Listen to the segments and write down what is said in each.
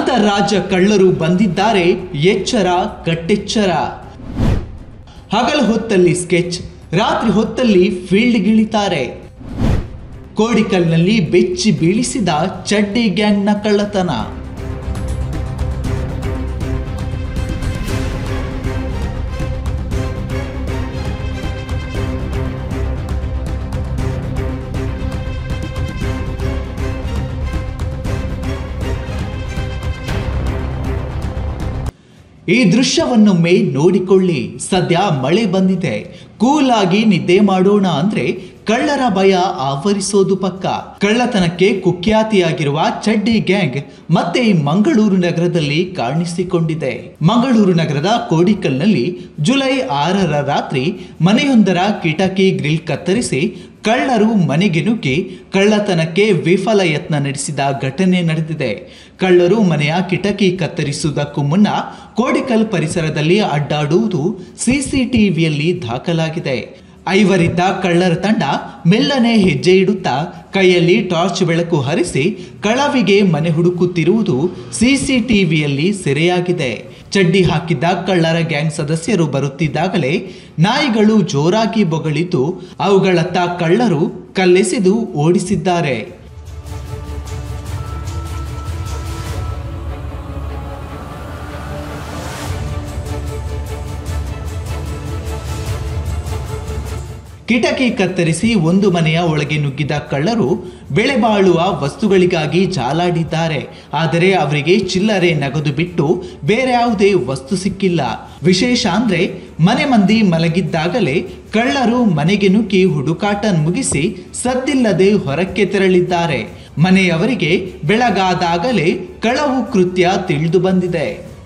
ಅಂತರ್ರಾಜ್ಯ ಕಳ್ಳರು ಬಂದಿದ್ದಾರೆ ಎಚ್ಚರ ಕಟ್ಟೆಚ್ಚರ ಹಗಲು ಹೊತ್ತಲ್ಲಿ ಸ್ಕೆಚ್ ರಾತ್ರಿ ಹೊತ್ತಲ್ಲಿ ಫೀಲ್ಡ್ಗಿಳಿತಾರೆ ಕೋಡಿಕಲ್ನಲ್ಲಿ ಬೆಚ್ಚಿ ಬೀಳಿಸಿದ ಚಡ್ಡಿ ಗ್ಯಾಂಗ್ನ ಕಳ್ಳತನ ಈ ದೃಶ್ಯವನ್ನೊಮ್ಮೆ ನೋಡಿಕೊಳ್ಳಿ ಸದ್ಯ ಮಳೆ ಬಂದಿದೆ ಕೂಲ್ ಆಗಿ ನಿದ್ದೆ ಮಾಡೋಣ ಅಂದ್ರೆ ಕಳ್ಳರ ಭಯ ಆವರಿಸೋದು ಪಕ್ಕ ಕಳ್ಳತನಕ್ಕೆ ಕುಖ್ಯಾತಿಯಾಗಿರುವ ಚಡ್ಡಿ ಗ್ಯಾಂಗ್ ಮತ್ತೆ ಮಂಗಳೂರು ನಗರದಲ್ಲಿ ಕಾಣಿಸಿಕೊಂಡಿದೆ ಮಂಗಳೂರು ನಗರದ ಕೋಡಿಕಲ್ನಲ್ಲಿ ಜುಲೈ ಆರರ ರಾತ್ರಿ ಮನೆಯೊಂದರ ಕಿಟಕಿ ಗ್ರಿಲ್ ಕತ್ತರಿಸಿ ಕಳ್ಳರು ಮನೆಗೆ ನುಗ್ಗಿ ಕಳ್ಳತನಕ್ಕೆ ವಿಫಲ ಯತ್ನ ನಡೆಸಿದ ಘಟನೆ ನಡೆದಿದೆ ಕಳ್ಳರು ಮನೆಯ ಕಿಟಕಿ ಕತ್ತರಿಸುವುದಕ್ಕೂ ಮುನ್ನ ಕೋಡಿಕಲ್ ಪರಿಸರದಲ್ಲಿ ಅಡ್ಡಾಡುವುದು ಸಿಸಿಟಿವಿಯಲ್ಲಿ ದಾಖಲಾಗಿದೆ ಐವರಿದ್ದ ಕಳ್ಳರ ತಂಡ ಮೆಲ್ಲನೆ ಹೆಜ್ಜೆ ಇಡುತ್ತಾ ಕೈಯಲ್ಲಿ ಟಾರ್ಚ್ ಬೆಳಕು ಹರಿಸಿ ಕಳವಿಗೆ ಮನೆ ಹುಡುಕುತ್ತಿರುವುದು ಸಿಸಿಟಿವಿಯಲ್ಲಿ ಸೆರೆಯಾಗಿದೆ ಚಡ್ಡಿ ಹಾಕಿದ್ದ ಕಳ್ಳರ ಗ್ಯಾಂಗ್ ಸದಸ್ಯರು ಬರುತ್ತಿದ್ದಾಗಲೇ ನಾಯಿಗಳು ಜೋರಾಗಿ ಬೊಗಳಿದ್ದು ಅವುಗಳತ್ತ ಕಳ್ಳರು ಕಲ್ಲೆಸೆದು ಓಡಿಸಿದ್ದಾರೆ ಕಿಟಕಿ ಕತ್ತರಿಸಿ ಒಂದು ಮನೆಯ ಒಳಗೆ ನುಗ್ಗಿದ ಕಳ್ಳರು ಬೆಳೆ ಬಾಳುವ ವಸ್ತುಗಳಿಗಾಗಿ ಜಾಲಾಡಿದ್ದಾರೆ ಆದರೆ ಅವರಿಗೆ ಚಿಲ್ಲರೆ ನಗದು ಬಿಟ್ಟು ಬೇರೆ ಯಾವುದೇ ವಸ್ತು ಸಿಕ್ಕಿಲ್ಲ ವಿಶೇಷ ಅಂದ್ರೆ ಮನೆ ಮಂದಿ ಮಲಗಿದ್ದಾಗಲೇ ಕಳ್ಳರು ಮನೆಗೆ ನುಗ್ಗಿ ಹುಡುಕಾಟ ಮುಗಿಸಿ ಸದ್ದಿಲ್ಲದೆ ಹೊರಕ್ಕೆ ತೆರಳಿದ್ದಾರೆ ಮನೆಯವರಿಗೆ ಬೆಳಗಾದಾಗಲೇ ಕಳವು ಕೃತ್ಯ ತಿಳಿದು ಬಂದಿದೆ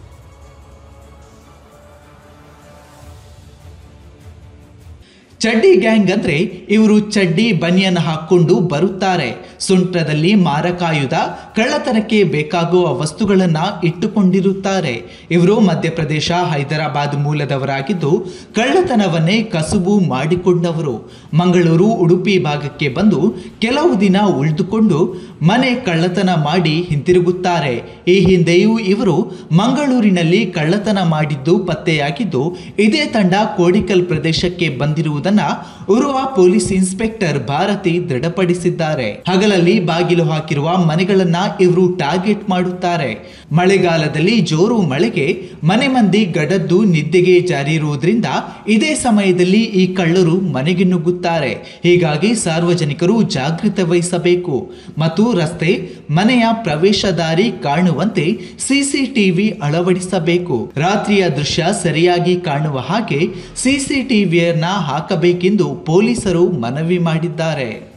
ಚಡ್ಡಿ ಗ್ಯಾಂಗ್ ಅಂದ್ರೆ ಇವರು ಚಡ್ಡಿ ಬನಿಯನ್ ಹಾಕೊಂಡು ಬರುತ್ತಾರೆ ಸೊಂಟದಲ್ಲಿ ಮಾರಕಾಯುಧ ಕಳ್ಳತನಕ್ಕೆ ಬೇಕಾಗುವ ವಸ್ತುಗಳನ್ನ ಇಟ್ಟುಕೊಂಡಿರುತ್ತಾರೆ ಇವರು ಮಧ್ಯಪ್ರದೇಶ ಹೈದರಾಬಾದ್ ಮೂಲದವರಾಗಿದ್ದು ಕಳ್ಳತನವನ್ನೇ ಕಸುಬು ಮಾಡಿಕೊಂಡವರು ಮಂಗಳೂರು ಉಡುಪಿ ಭಾಗಕ್ಕೆ ಬಂದು ಕೆಲವು ದಿನ ಉಳಿದುಕೊಂಡು ಮನೆ ಕಳ್ಳತನ ಮಾಡಿ ಹಿಂತಿರುಗುತ್ತಾರೆ ಈ ಹಿಂದೆಯೂ ಇವರು ಮಂಗಳೂರಿನಲ್ಲಿ ಕಳ್ಳತನ ಮಾಡಿದ್ದು ಪತ್ತೆಯಾಗಿದ್ದು ಇದೇ ತಂಡ ಕೋಡಿಕಲ್ ಪ್ರದೇಶಕ್ಕೆ ಬಂದಿರುವುದನ್ನ ಉರುವ ಪೊಲೀಸ್ ಇನ್ಸ್ಪೆಕ್ಟರ್ ಭಾರತಿ ದೃಢಪಡಿಸಿದ್ದಾರೆ ಹಗಲಲ್ಲಿ ಬಾಗಿಲು ಹಾಕಿರುವ ಮನೆಗಳನ್ನ ಇವರು ಟಾರ್ಗೆಟ್ ಮಾಡುತ್ತಾರೆ ಮಳೆಗಾಲದಲ್ಲಿ ಜೋರು ಮಳೆಗೆ ಮನೆ ಮಂದಿ ಗಡದ್ದು ನಿದ್ದೆಗೆ ಜಾರಿರುವುದರಿಂದ ಇದೇ ಸಮಯದಲ್ಲಿ ಈ ಕಳ್ಳರು ಮನೆಗೆ ನುಗ್ಗುತ್ತಾರೆ ಹೀಗಾಗಿ ಸಾರ್ವಜನಿಕರು ಜಾಗೃತೆ ವಹಿಸಬೇಕು ಮತ್ತು ರಸ್ತೆ ಮನೆಯ ಪ್ರವೇಶ ದಾರಿ ಕಾಣುವಂತೆ ಸಿಸಿಟಿವಿ ಅಳವಡಿಸಬೇಕು ರಾತ್ರಿಯ ದೃಶ್ಯ ಸರಿಯಾಗಿ ಕಾಣುವ ಹಾಗೆ ಸಿಸಿಟಿವಿಯನ್ನ ಹಾಕಬೇಕೆಂದು ಪೊಲೀಸರು ಮನವಿ ಮಾಡಿದ್ದಾರೆ